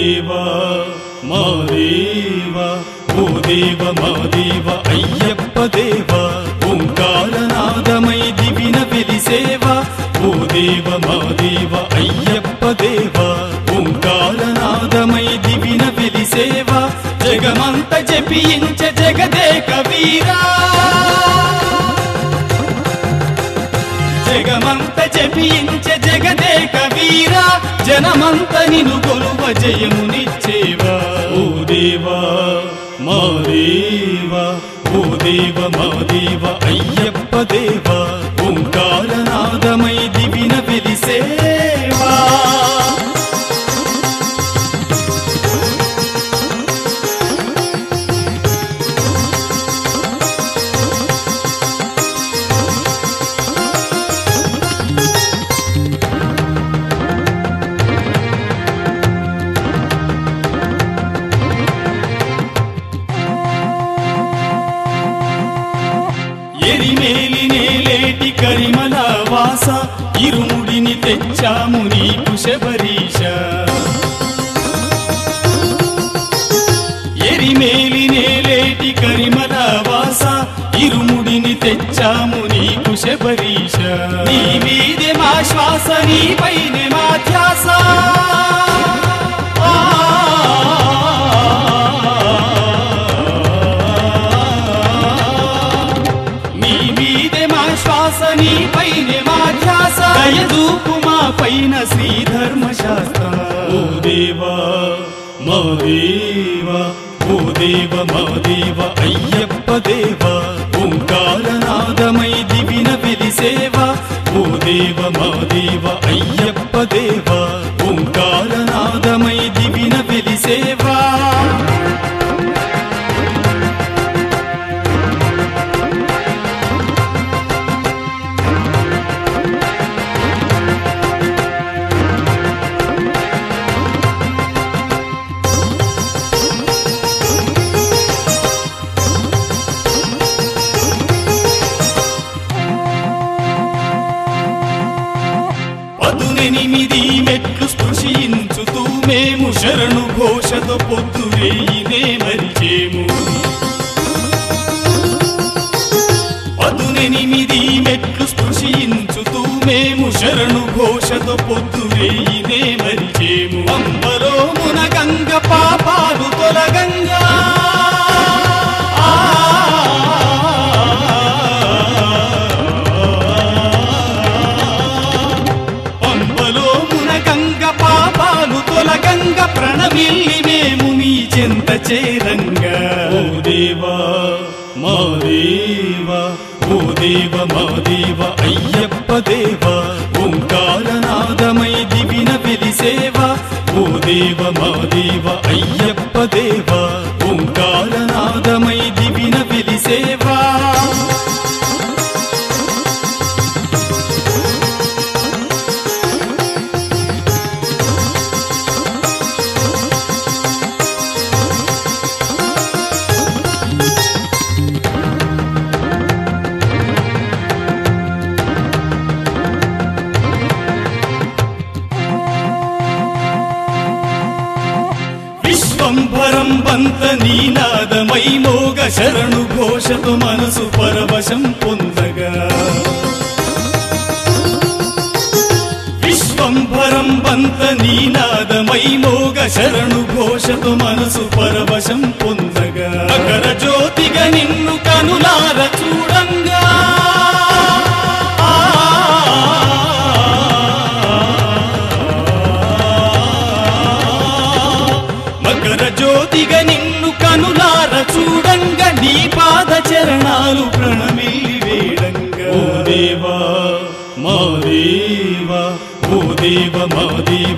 దేవా మా దేవా ఓ దేవ మా దేవ అయ్యప్ప దేవా ఓంకారనాదమై దివిన వెలిసేవా ఓ దేవ మా దేవ అయ్యప్ప దేవా ఓంకారనాదమై దివిన వెలిసేవా జగమంత జపించ జగదేక వీరా జగమంత జపించ జగదేక వీరా జనమంత నిను కొలువ జయమునిచ్చేవా ఓ దేవా మా దేవా ఓ దేవ మా దేవ అయ్యప్ప దేవా ఓంకారనాదమై దివిన వెలిసేవా ఎరిమేలి నేలేటి కరిమల వాస ఇరుముడిని తెచ్చాము నీకు శబరీష ఎరిమేలి నేలేటి కరిమల వాస ఇరుముడిని తెచ్చాము నీకు శబరీష నీ మీదే మా శ్వాస నీ పైన మా ధ్యాస నీ మీదే మా శ్వాస నీ పైన మా ధ్యాస దయదూపు మా పైన శ్రీ ధర్మశాస్త్ర ఓ దేవా మా దేవా ఓ దేవ మా దేవ అయ్యప్ప దేవా ఓంకారనాదమై దివిన వెలిసేవా ఓ దేవ మా దేవ అయ్యప్ప దేవా ఓంకారనాదమై దివిన వెలిసేవా పదునెనిమిది మెట్లు స్పృశించుతూ మేము శరణు ఘోషతో పొద్దురేయినే మరిచేము పదునెనిమిది మెట్లు స్పృశించుతూ మేము శరణు ఘోషతో పొద్దురేయినే మరిచేము అంబలో మునగంగ పాపాలు తొలగంగా పంపలో మునగంగ పాపాలు తొలగంగ ప్రణమిల్లి మేము నీ చెంత చేరంగా ఓ దేవా మా దేవా ఓ దేవ మా దేవ అయ్యప్ప దేవా ఓంకారనాదమై దివిన వెలిసేవా ఓ దేవ మా దేవ అయ్యప్ప దేవా ఓంకారనాదమై దివిన వెలిసేవా విశ్వంభరం బంత నీనాదమై మోగ శరణు ఘోషతో మనసు పరవశం పొందగా విశ్వంభరం బంత నీనాదమై మోగ శరణు ఘోషతో మనసు పరవశం పొందగా అకర జ్యోతిగా నిన్ను కనులార చూడంగా మకర జ్యోతిగా నిన్ను కనులార చూడంగా నీ పాద చరణాలు ప్రణమిల్లి వేడంగా ఓ దేవా మా దేవా ఓ దేవ మా దేవ